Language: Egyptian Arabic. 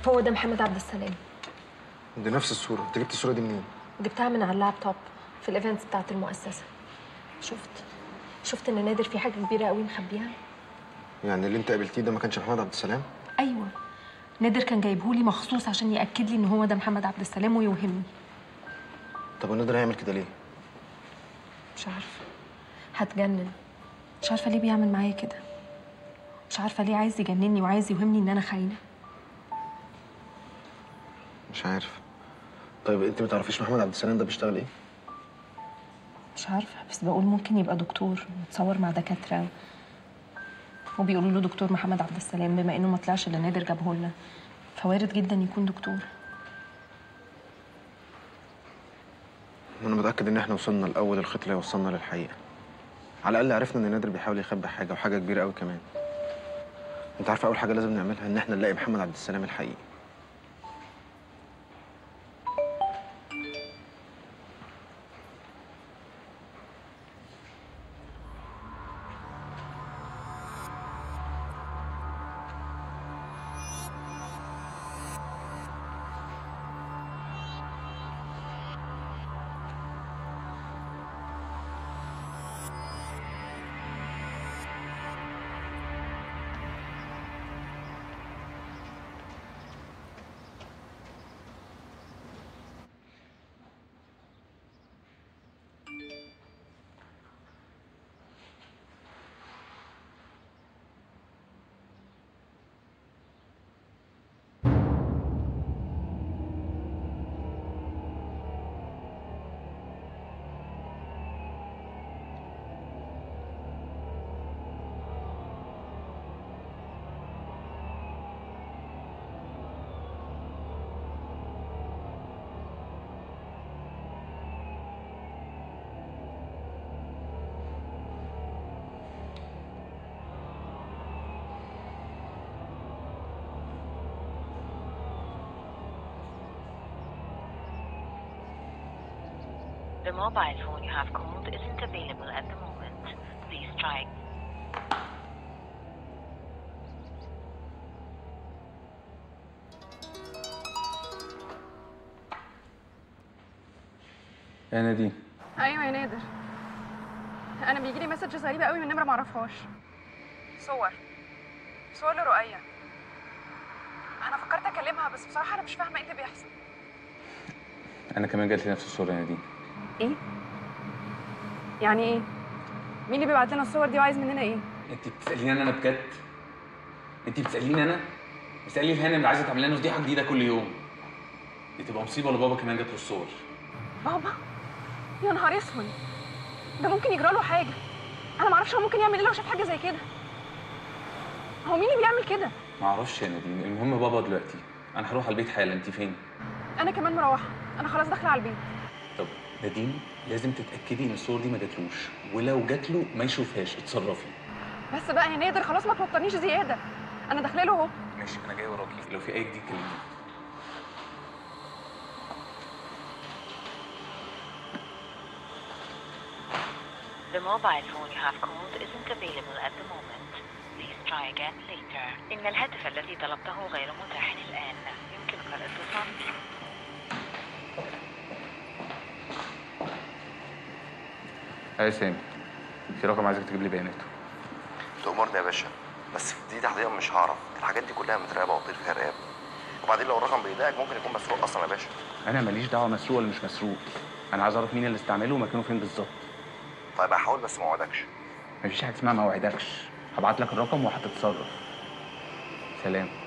هو ده محمد عبد السلام دي نفس الصوره انت جبت الصوره دي منين جبتها من على اللابتوب في الايفنتس بتاعت المؤسسه شفت شفت ان نادر في حاجه كبيره قوي مخبيها يعني اللي انت قابلتيه ده ما كانش محمد عبد السلام ايوه نادر كان جايبهولي مخصوص عشان ياكد لي ان هو ده محمد عبد السلام ويوهمني طب ونادر هيعمل كده ليه مش عارفه هتجنن مش عارفه ليه بيعمل معايا كده مش عارفه ليه عايز يجنني وعايز يوهمني ان انا خاينه مش عارف طيب انت ما تعرفيش محمد عبد السلام ده بيشتغل ايه مش عارفه بس بقول ممكن يبقى دكتور متصور مع دكاتره وبيقولوا له دكتور محمد عبد السلام بما انه ما طلعش اللي نادر جابه لنا فوارد جدا يكون دكتور وانا متاكد ان احنا وصلنا لاول الخيط اللي هيوصلنا للحقيقه على الاقل عرفنا ان نادر بيحاول يخبي حاجه وحاجه كبيره قوي كمان انت عارفه اول حاجه لازم نعملها ان احنا نلاقي محمد عبد السلام الحقيقي The mobile phone you have called isn't available at the moment. Please try. يا نادين ايوه يا نادر انا بيجي لي مسج غريبه قوي من نمره معرفهاش صور صور لرؤية انا فكرت اكلمها بس بصراحه انا مش فاهمه ايه اللي بيحصل انا كمان جات لي نفس الصوره يا نادين ايه يعني ايه مين اللي بيبعت لنا الصور دي وعايز مننا ايه انت بتساليني انا انا بجد انت بتساليني انا بتسالي الهانم اللي عايزه تعمل لنا فضيحه جديده كل يوم دي تبقى مصيبه لبابا كمان جات له الصور بابا يا نهار اسود ده ممكن يجرى له حاجه انا ما اعرفش هو ممكن يعمل ايه لو شاف حاجه زي كده هو مين اللي بيعمل كده ما اعرفش يا نادين المهم بابا دلوقتي انا هروح على البيت حالا انت فين انا كمان مروحه انا خلاص داخله على البيت طب نادين لازم تتاكدي ان الصور دي ما جاتلوش ولو جات له ما يشوفهاش اتصرفي بس بقى يا نادر خلاص ما توترنيش زياده انا داخله له اهو ماشي انا جاي وراكي لو في اي جديد كلميني The mobile phone you have called isn't available at the moment. Please try again later. إن الهاتف الذي طلبته غير متاح الآن. يمكنك الاتصال به. يا سامي في رقم عايزك تجيب لي بياناته تأمرني يا باشا بس دي تحديدا مش هعرف الحاجات دي كلها متراقبه وطير فيها رقاب وبعدين لو الرقم بيضايقك ممكن يكون مسروق اصلا يا باشا انا ماليش دعوه مسروق ولا مش مسروق انا عايز اعرف مين اللي استعمله ومكانه فين بالظبط طيب هحاول بس ما اوعدكش مفيش حاجه اسمها ما اوعدكش هبعت لك الرقم وهتتصرف سلام